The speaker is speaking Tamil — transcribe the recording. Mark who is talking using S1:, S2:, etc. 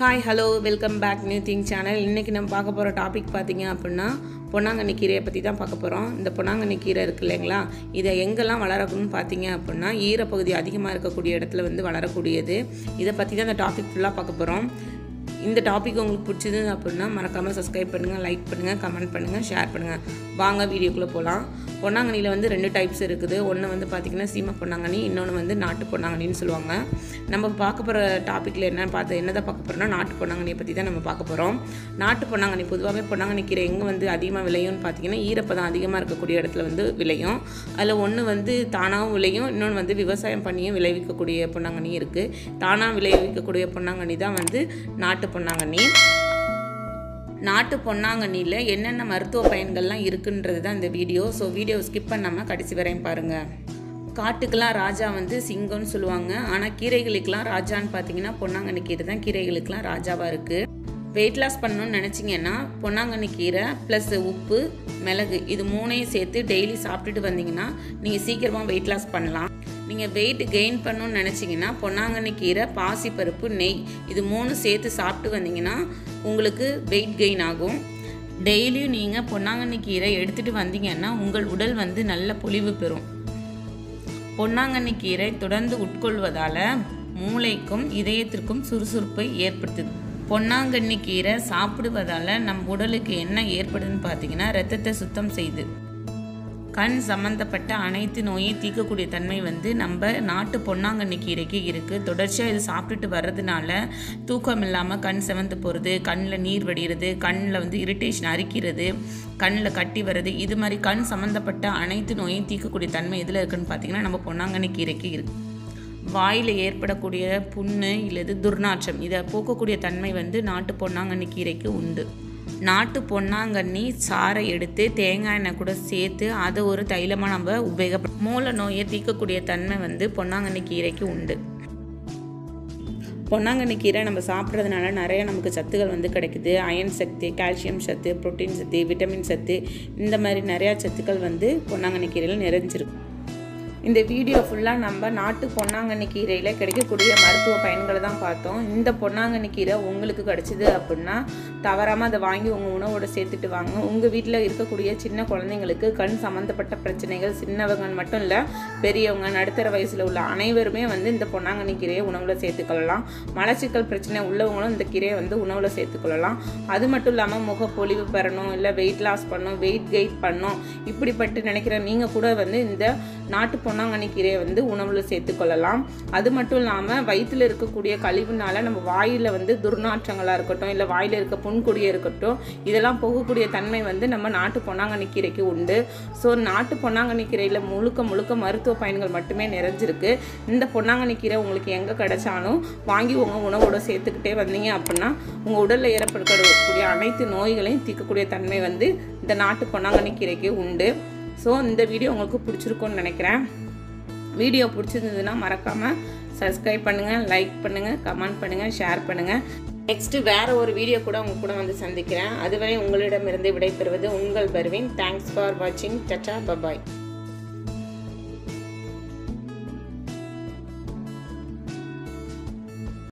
S1: hi hello welcome back new thing channel இன்றைக்கி நம்ம பார்க்க போகிற டாபிக் பார்த்தீங்க அப்படின்னா பொன்னாங்கண்ணி கீரையை பற்றி தான் பார்க்க போகிறோம் இந்த பொன்னாங்கண்ணி கீரை இருக்கு இல்லைங்களா இதை எங்கெல்லாம் வளரணும்னு பார்த்தீங்க அப்படின்னா ஈரப்பகுதி அதிகமாக இருக்கக்கூடிய இடத்துல வந்து வளரக்கூடியது இதை பற்றி தான் இந்த டாபிக் ஃபுல்லாக பார்க்க போகிறோம் இந்த டாபிக் உங்களுக்கு பிடிச்சது அப்படின்னா மறக்காமல் சப்ஸ்கிரைப் பண்ணுங்கள் லைக் பண்ணுங்கள் கமெண்ட் பண்ணுங்கள் ஷேர் பண்ணுங்கள் வாங்க வீடியோக்குள்ளே போகலாம் பொன்னாங்கண்ணியில் வந்து ரெண்டு டைப்ஸ் இருக்குது ஒன்று வந்து பார்த்திங்கன்னா சீமை பொன்னாங்கண்ணி இன்னொன்று வந்து நாட்டு பொன்னாங்கண்ணின்னு சொல்லுவாங்க நம்ம பார்க்க போகிற டாப்பிக்கில் என்ன பார்த்து என்னதான் பார்க்க போகிறோம்னா நாட்டு பொன்னாங்கண்ணியை பற்றி தான் நம்ம பார்க்க போகிறோம் நாட்டு பொன்னாங்கண்ணி பொதுவாகவே பொன்னாங்கண்ணி கீரை எங்கே வந்து அதிகமாக விளையும்னு பார்த்தீங்கன்னா ஈரப்பதம் அதிகமாக இருக்கக்கூடிய இடத்துல வந்து விளையும் அதில் ஒன்று வந்து தானாகவும் விளையும் இன்னொன்று வந்து விவசாயம் பண்ணியும் விளைவிக்கக்கூடிய பொன்னாங்கண்ணி இருக்குது தானாக விளைவிக்கக்கூடிய பொன்னாங்கண்ணி தான் வந்து நாட்டு பொன்னாங்கண்ணி நாட்டு பொன்னாங்கண்ணியில் என்னென்ன மருத்துவ பயன்கள்லாம் இருக்குன்றது தான் இந்த வீடியோ ஸோ வீடியோ ஸ்கிப் பண்ணாமல் கடைசி வரையும் பாருங்கள் காட்டுக்கெல்லாம் ராஜா வந்து சிங்கம்னு சொல்லுவாங்க ஆனால் கீரைகளுக்கெல்லாம் ராஜான்னு பார்த்தீங்கன்னா பொன்னாங்கண்ணி கீரை தான் கீரைகளுக்கெல்லாம் ராஜாவாக இருக்குது வெயிட் லாஸ் பண்ணணும்னு நினச்சிங்கன்னா பொன்னாங்கண்ணி கீரை ப்ளஸ் உப்பு மிளகு இது மூணையும் சேர்த்து டெய்லி சாப்பிட்டுட்டு வந்தீங்கன்னா நீங்கள் சீக்கிரமாக வெயிட் லாஸ் பண்ணலாம் நீங்கள் வெயிட் கெயின் பண்ணணும்னு நினச்சிங்கன்னா பொன்னாங்கண்ணி கீரை பாசிப்பருப்பு நெய் இது மூணு சேர்த்து சாப்பிட்டு வந்தீங்கன்னா உங்களுக்கு வெயிட் கெயின் ஆகும் டெய்லியும் நீங்கள் பொன்னாங்கண்ணி கீரை எடுத்துகிட்டு வந்தீங்கன்னா உங்கள் உடல் வந்து நல்ல பொலிவு பெறும் பொன்னாங்கண்ணி கீரை தொடர்ந்து உட்கொள்வதால் மூளைக்கும் இதயத்திற்கும் சுறுசுறுப்பை ஏற்படுத்துது பொன்னாங்கண்ணி கீரை சாப்பிடுவதால் நம் உடலுக்கு என்ன ஏற்படுதுன்னு பார்த்தீங்கன்னா ரத்தத்தை சுத்தம் செய்யுது கண் சம்மந்தப்பட்ட அனைத்து நோயையும் தீர்க்கக்கூடிய தன்மை வந்து நம்ம நாட்டு பொன்னாங்கண்ணி கீரைக்கு இருக்குது தொடர்ச்சியாக இது சாப்பிட்டுட்டு வர்றதுனால தூக்கம் இல்லாமல் கண் செவந்து போகிறது கண்ணில் நீர் வடிகிறது கண்ணில் வந்து இரிட்டேஷன் அரிக்கிறது கண்ணில் கட்டி வர்றது இது மாதிரி கண் சம்மந்தப்பட்ட அனைத்து நோயையும் தீர்க்கக்கூடிய தன்மை எதில் இருக்குன்னு பார்த்தீங்கன்னா நம்ம பொன்னாங்கண்ணி கீரைக்கு இருக்குது வாயில் ஏற்படக்கூடிய புண்ணு இல்லது துர்நாற்றம் இதை போக்கக்கூடிய தன்மை வந்து நாட்டு பொன்னாங்கண்ணி கீரைக்கு உண்டு நாட்டு பொன்னாங்கண்ணி சாறை எடுத்து தேங்காய் எண்ணெய் கூட சேர்த்து அதை ஒரு தைலமாக நம்ம உபயோகப்ப மூல நோயை தீர்க்கக்கூடிய தன்மை வந்து பொன்னாங்கண்ணி கீரைக்கு உண்டு பொன்னாங்கண்ணி கீரை நம்ம சாப்பிட்றதுனால நிறைய நமக்கு சத்துகள் வந்து கிடைக்குது அயன் சத்து கால்சியம் சத்து புரோட்டீன் சத்து விட்டமின் சத்து இந்த மாதிரி நிறையா சத்துக்கள் வந்து பொன்னாங்கண்ணி கீரையில் நிறைஞ்சிருக்கு இந்த வீடியோ ஃபுல்லாக நம்ம நாட்டு பொன்னாங்கண்ணி கீரையில் கிடைக்கக்கூடிய மருத்துவ பயன்களை தான் பார்த்தோம் இந்த பொன்னாங்கண்ணி கீரை உங்களுக்கு கிடச்சிது அப்படின்னா தவறாமல் அதை வாங்கி உங்கள் உணவோட சேர்த்துட்டு வாங்க உங்கள் வீட்டில் இருக்கக்கூடிய சின்ன குழந்தைங்களுக்கு கண் சம்மந்தப்பட்ட பிரச்சனைகள் சின்னவங்க மட்டும் இல்லை பெரியவங்க நடுத்தர வயசில் உள்ள அனைவருமே வந்து இந்த பொன்னாங்கண்ணி கீரையை உணவில் சேர்த்துக்கொள்ளலாம் மலச்சிக்கல் பிரச்சனை உள்ளவங்களும் இந்த கீரையை வந்து உணவில் சேர்த்துக்கொள்ளலாம் அது மட்டும் இல்லாமல் முகப்பொலிவு பெறணும் இல்லை வெயிட் லாஸ் பண்ணணும் வெயிட் கெயின் பண்ணணும் இப்படிப்பட்டு நினைக்கிற நீங்கள் கூட வந்து இந்த நாட்டு பொன்னாங்கண்ணி கீரையை வந்து உணவில் சேர்த்துக்கொள்ளலாம் அது மட்டும் இல்லாமல் வயிற்றில் இருக்கக்கூடிய கழிவுனால நம்ம வாயில் வந்து துர்நாற்றங்களாக இருக்கட்டும் இல்லை வாயில் இருக்க புண்குடியே இருக்கட்டும் இதெல்லாம் போகக்கூடிய தன்மை வந்து நம்ம நாட்டு பொன்னாங்கண்ணி கீரைக்கு உண்டு ஸோ நாட்டு பொன்னாங்கண்ணி கீரையில் முழுக்க முழுக்க மருத்துவ பயன்கள் மட்டுமே நிறைஞ்சிருக்கு இந்த பொன்னாங்கண்ணி கீரை உங்களுக்கு எங்கே கிடைச்சாலும் வாங்கி உங்கள் உணவோட சேர்த்துக்கிட்டே வந்தீங்க அப்படின்னா உங்கள் உடலில் ஏற்படக்கூடிய அனைத்து நோய்களையும் தீர்க்கக்கூடிய தன்மை வந்து இந்த நாட்டு பொன்னாங்கண்ணி கீரைக்கு உண்டு ஸோ இந்த வீடியோ உங்களுக்கு பிடிச்சிருக்கும்னு நினைக்கிறேன் வீடியோ பிடிச்சிருந்ததுன்னா மறக்காமல் சப்ஸ்கிரைப் பண்ணுங்கள் லைக் பண்ணுங்கள் கமெண்ட் பண்ணுங்கள் ஷேர் பண்ணுங்கள் நெக்ஸ்ட்டு வேறு ஒரு வீடியோ கூட உங்க கூட வந்து சந்திக்கிறேன் அதுவரை உங்களிடமிருந்து விடைபெறுவது உங்கள் பர்வீன் தேங்க்ஸ் ஃபார் வாட்சிங் டச்சா பபாய்